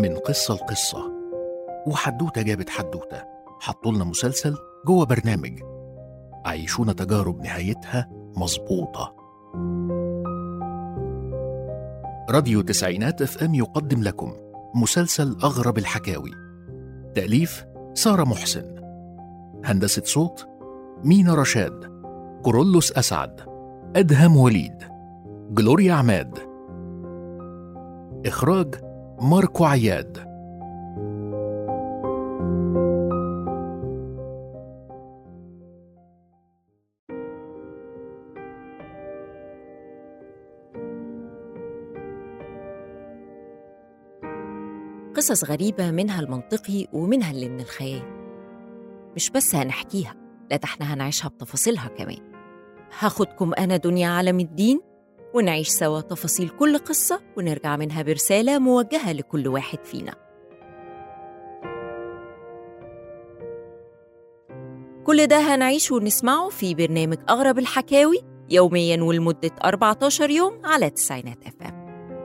من قصة لقصة وحدوتة جابت حدوتة حطوا لنا مسلسل جوه برنامج عيشونا تجارب نهايتها مظبوطة راديو تسعينات اف ام يقدم لكم مسلسل أغرب الحكاوي تأليف سارة محسن هندسة صوت مينا رشاد كورولوس أسعد أدهم وليد جلوريا عماد إخراج ماركو عياد قصص غريبة منها المنطقي ومنها اللي من الخيال مش بس هنحكيها لا ده احنا هنعيشها بتفاصيلها كمان هاخدكم أنا دنيا عالم الدين ونعيش سوا تفاصيل كل قصة ونرجع منها برسالة موجهة لكل واحد فينا كل ده هنعيشه ونسمعه في برنامج أغرب الحكاوي يوميا ولمدة 14 يوم على تسعينات اف ام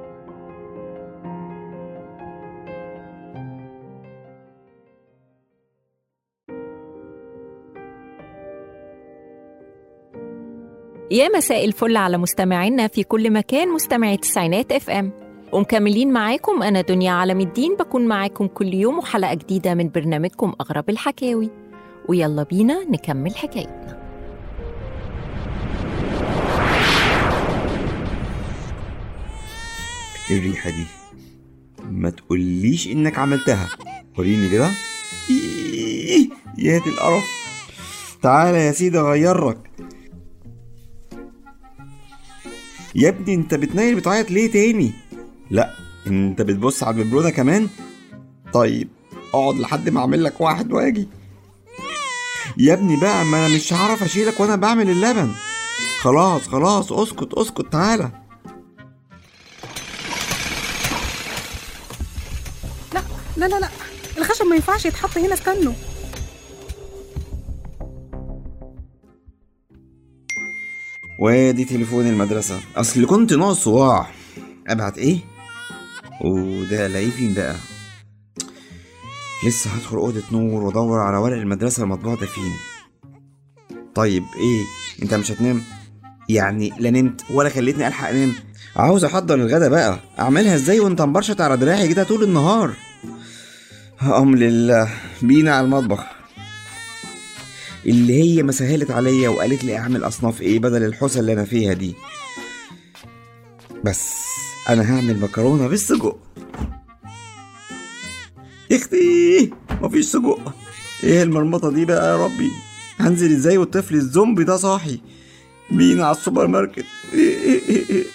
يا مساء الفل على مستمعينا في كل مكان مستمعي تسعينات اف ام ومكملين معاكم انا دنيا عالم الدين بكون معاكم كل يوم وحلقه جديده من برنامجكم اغرب الحكاوي ويلا بينا نكمل حكايتنا ايه الريحة دي؟ ما تقوليش انك عملتها وريني كده إيه، يا دي القرف تعالى يا سيدي اغيرك يا ابني انت بتنيل بتعيط ليه تاني لا انت بتبص على الببرونه كمان طيب اقعد لحد ما اعمل لك واحد واجي يا ابني بقى ما انا مش هعرف اشيلك وانا بعمل اللبن خلاص خلاص اسكت اسكت تعالى لا لا لا لا الخشب ما ينفعش يتحط هنا استنوا وادي تليفون المدرسة أصل كنت ناقص صواع أبعت إيه؟ وده ألاقيه فين بقى؟ لسه هدخل أوضة نور وأدور على ورق المدرسة المطبوع ده فين طيب إيه؟ أنت مش هتنام؟ يعني لا نمت ولا خليتني ألحق أنام عاوز أحضر الغدا بقى أعملها إزاي وأنت مبرشط على دراعي كده طول النهار أم لله بينا على المطبخ اللي هي ما سهلت عليا وقالت لي اعمل اصناف ايه بدل الحوسه اللي انا فيها دي بس انا هعمل مكرونه بالسجق يا اختي مفيش سجق ايه المرمطه دي بقى يا ربي هنزل ازاي والطفل الزومبي ده صاحي بينا على السوبر ماركت إيه إيه إيه إيه.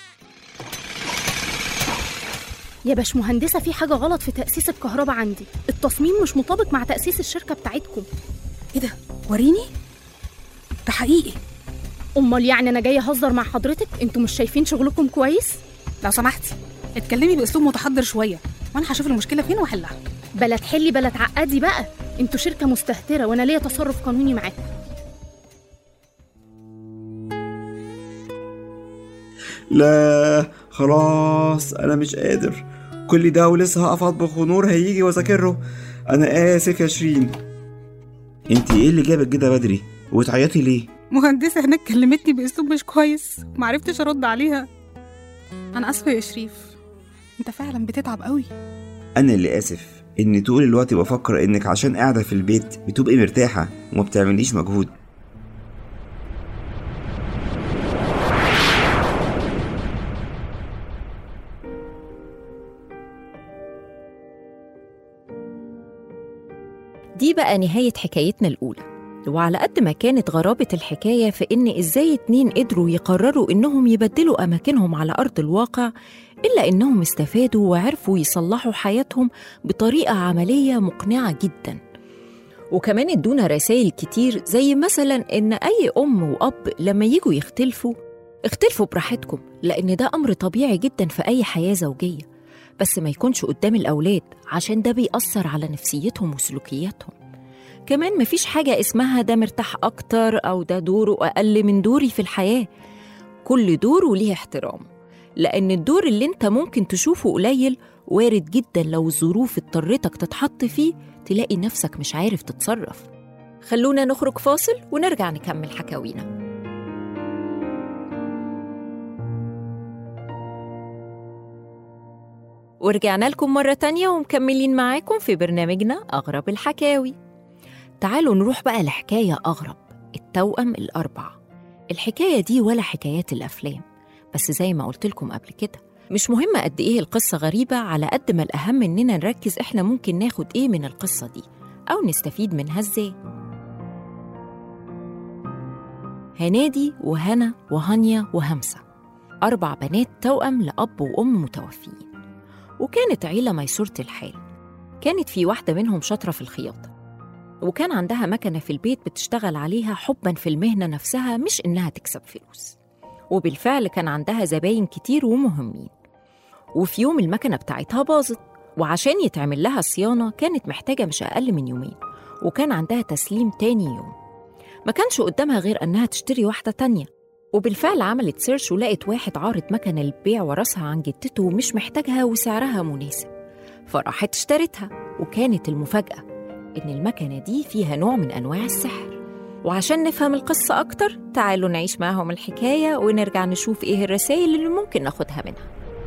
يا باشمهندسة في حاجة غلط في تأسيس الكهرباء عندي التصميم مش مطابق مع تأسيس الشركة بتاعتكم ايه ده وريني ده حقيقي أمال يعني أنا جاية أهزر مع حضرتك انتوا مش شايفين شغلكم كويس لو سمحتي اتكلمي باسلوب متحضر شويه وانا هشوف المشكله فين واحلها بلا تحلي بلا تعقدي بقى انتوا شركة مستهترة وأنا ليا تصرف قانوني معاكم لا خلاص انا مش قادر كل ده ولسه هقف اطبخ ونور هيجي واذاكره انا اسف يا شيرين انتي ايه اللي جابك كده بدري وتعيطي ليه مهندسه هناك كلمتني باسلوب مش كويس معرفتش ارد عليها انا اسفه يا شريف انت فعلا بتتعب قوي انا اللي اسف اني طول الوقت بفكر انك عشان قاعده في البيت بتبقي مرتاحه وما بتعمليش مجهود دي بقى نهاية حكايتنا الأولى وعلى قد ما كانت غرابة الحكاية في إن إزاي اتنين قدروا يقرروا إنهم يبدلوا أماكنهم على أرض الواقع إلا إنهم استفادوا وعرفوا يصلحوا حياتهم بطريقة عملية مقنعة جدا وكمان ادونا رسائل كتير زي مثلا إن أي أم وأب لما يجوا يختلفوا اختلفوا براحتكم لأن ده أمر طبيعي جدا في أي حياة زوجية بس ما يكونش قدام الأولاد عشان ده بيأثر على نفسيتهم وسلوكياتهم كمان مفيش حاجة اسمها ده مرتاح أكتر أو ده دوره أقل من دوري في الحياة كل دور وليه احترام لأن الدور اللي انت ممكن تشوفه قليل وارد جدا لو الظروف اضطرتك تتحط فيه تلاقي نفسك مش عارف تتصرف خلونا نخرج فاصل ونرجع نكمل حكاوينا ورجعنا لكم مرة تانية ومكملين معاكم في برنامجنا أغرب الحكاوي تعالوا نروح بقى لحكاية أغرب التوأم الأربعة الحكاية دي ولا حكايات الأفلام بس زي ما قلت لكم قبل كده مش مهم قد إيه القصة غريبة على قد ما الأهم إننا نركز إحنا ممكن ناخد إيه من القصة دي أو نستفيد منها إزاي هنادي وهنا وهانيا وهمسة أربع بنات توأم لأب وأم متوفيين وكانت عيلة ميسورة الحال كانت في واحدة منهم شاطرة في الخياطة وكان عندها مكنة في البيت بتشتغل عليها حبا في المهنة نفسها مش إنها تكسب فلوس وبالفعل كان عندها زباين كتير ومهمين وفي يوم المكنة بتاعتها باظت وعشان يتعمل لها صيانة كانت محتاجة مش أقل من يومين وكان عندها تسليم تاني يوم ما كانش قدامها غير أنها تشتري واحدة تانية وبالفعل عملت سيرش ولقت واحد عارض مكنة للبيع ورثها عن جدته ومش محتاجها وسعرها مناسب فراحت اشترتها وكانت المفاجأة إن المكنة دي فيها نوع من أنواع السحر وعشان نفهم القصة أكتر تعالوا نعيش معاهم الحكاية ونرجع نشوف إيه الرسائل اللي ممكن ناخدها منها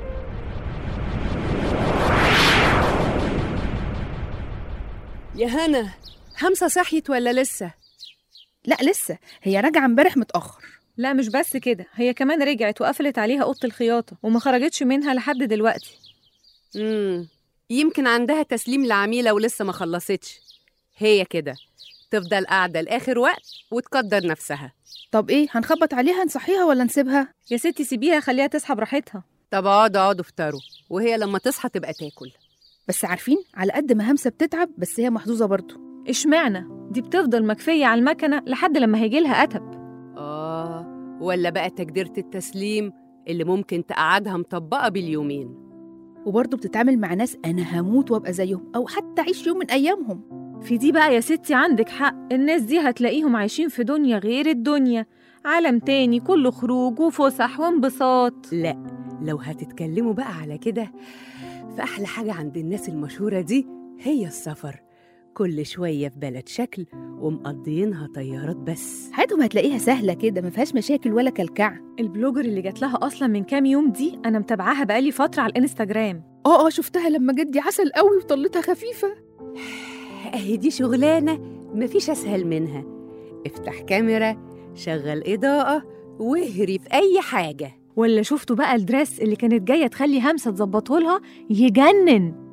يا هنا همسة صحيت ولا لسه؟ لا لسه هي راجعه امبارح متاخر لا مش بس كده هي كمان رجعت وقفلت عليها اوضه الخياطه وما خرجتش منها لحد دلوقتي امم يمكن عندها تسليم لعميلة ولسه ما خلصتش هي كده تفضل قاعدة لآخر وقت وتقدر نفسها طب ايه هنخبط عليها نصحيها ولا نسيبها يا ستي سيبيها خليها تصحى براحتها طب اقعدوا اقعدوا افطروا وهي لما تصحى تبقى تاكل بس عارفين على قد ما همسه بتتعب بس هي محظوظه برضه اشمعنى دي بتفضل مكفيه على المكنه لحد لما هيجي لها اتب آه ولا بقى تجديرة التسليم اللي ممكن تقعدها مطبقة باليومين وبرضه بتتعامل مع ناس انا هموت وابقى زيهم او حتى اعيش يوم من ايامهم في دي بقى يا ستي عندك حق الناس دي هتلاقيهم عايشين في دنيا غير الدنيا عالم تاني كله خروج وفسح وانبساط لا لو هتتكلموا بقى على كده فأحلى حاجة عند الناس المشهورة دي هي السفر كل شوية في بلد شكل ومقضيينها طيارات بس حياتهم هتلاقيها سهله كده ما فيهاش مشاكل ولا كلكعه البلوجر اللي جات لها اصلا من كام يوم دي انا متابعاها بقالي فتره على الانستجرام اه اه شفتها لما جدي عسل قوي وطلتها خفيفه اهي دي شغلانة مفيش أسهل منها افتح كاميرا شغل إضاءة واهري في أي حاجة ولا شفتوا بقى الدريس اللي كانت جايه تخلي همسه تظبطه لها يجنن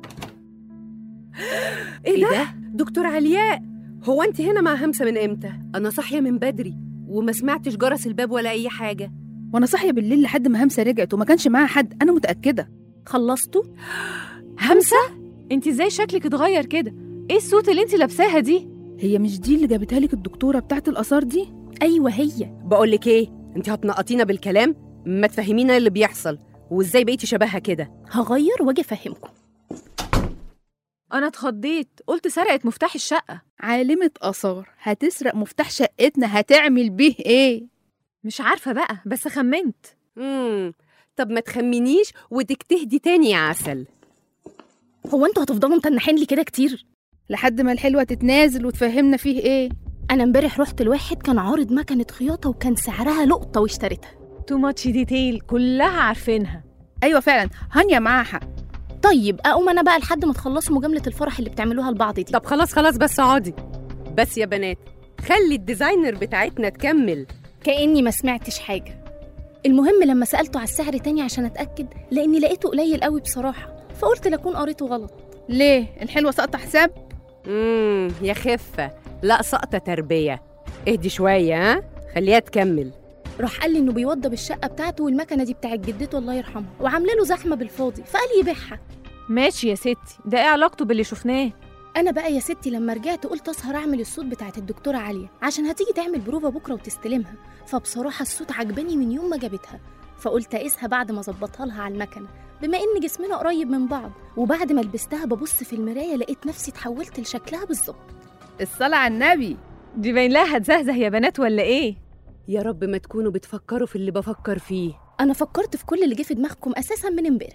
ايه ده؟ دكتور علياء هو انت هنا مع همسة من امتى؟ انا صاحية من بدري وما سمعتش جرس الباب ولا اي حاجة وانا صاحيه بالليل لحد ما همسه رجعت وما كانش معاها حد انا متاكده خلصتوا همسه انت ازاي شكلك اتغير كده ايه السوت اللي انت لابساها دي هي مش دي اللي جابتها لك الدكتوره بتاعت الاثار دي ايوه هي بقولك ايه؟ انت هتنقطينا بالكلام؟ ما تفهمينا اللي بيحصل وازاي بقيتي شبهها كده هغير واجي افهمكم انا اتخضيت قلت سرقت مفتاح الشقه عالمه اثار هتسرق مفتاح شقتنا هتعمل بيه ايه مش عارفه بقى بس خمنت امم طب ما تخمنيش وتجتهدي تاني يا عسل هو انتوا هتفضلوا متنحين لي كده كتير لحد ما الحلوه تتنازل وتفهمنا فيه ايه انا امبارح رحت لواحد كان عارض مكنه خياطه وكان سعرها لقطه واشتريتها تو ماتش ديتيل كلها عارفينها ايوه فعلا هانيا معاها حق طيب اقوم انا بقى لحد ما تخلصوا مجامله الفرح اللي بتعملوها لبعض دي طب خلاص خلاص بس اقعدي بس يا بنات خلي الديزاينر بتاعتنا تكمل كاني ما سمعتش حاجه المهم لما سالته على السعر تاني عشان اتاكد لاني لقيته قليل قوي بصراحه فقلت لاكون قريته غلط ليه الحلوه ساقطه حساب امم يا خفة لا سقطة تربية اهدي شوية ها خليها تكمل راح قال لي انه بيوضب الشقه بتاعته والمكنه دي بتاعت جدته الله يرحمها وعامله له زحمه بالفاضي فقال يبيعها ماشي يا ستي ده ايه علاقته باللي شفناه انا بقى يا ستي لما رجعت قلت اسهر اعمل الصوت بتاعت الدكتوره عاليه عشان هتيجي تعمل بروفه بكره وتستلمها فبصراحه الصوت عجباني من يوم ما جابتها فقلت اقيسها بعد ما ظبطها لها على المكنه بما ان جسمنا قريب من بعض وبعد ما لبستها ببص في المرايه لقيت نفسي اتحولت لشكلها بالظبط الصلاه على النبي دي باين لها هتزهزه يا بنات ولا ايه يا رب ما تكونوا بتفكروا في اللي بفكر فيه انا فكرت في كل اللي جه في دماغكم اساسا من امبارح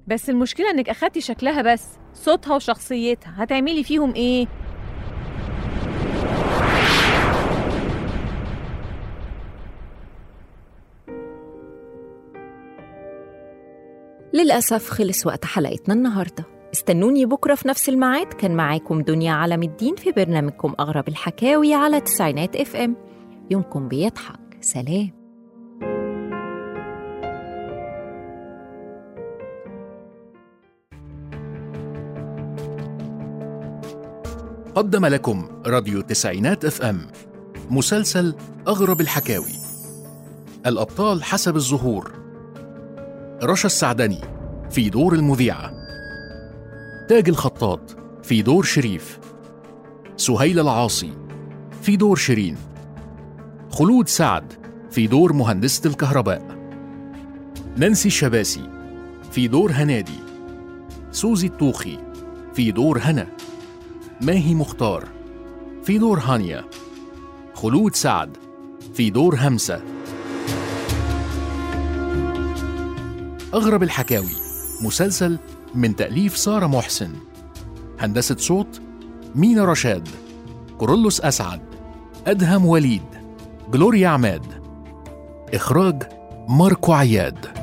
بس المشكلة إنك أخدتي شكلها بس صوتها وشخصيتها هتعملي فيهم إيه؟ للأسف خلص وقت حلقتنا النهاردة استنوني بكرة في نفس الميعاد كان معاكم دنيا عالم الدين في برنامجكم أغرب الحكاوي على تسعينات اف ام يومكم بيضحك سلام قدم لكم راديو تسعينات اف ام مسلسل أغرب الحكاوي الأبطال حسب الظهور رشا السعدني في دور المذيعة تاج الخطاط في دور شريف سهيل العاصي في دور شيرين خلود سعد في دور مهندسة الكهرباء نانسي الشباسي في دور هنادي سوزي الطوخي في دور هنا ماهي مختار في دور هانيا خلود سعد في دور همسة أغرب الحكاوي مسلسل من تأليف سارة محسن هندسة صوت مينا رشاد كورولوس أسعد أدهم وليد جلوريا عماد إخراج ماركو عياد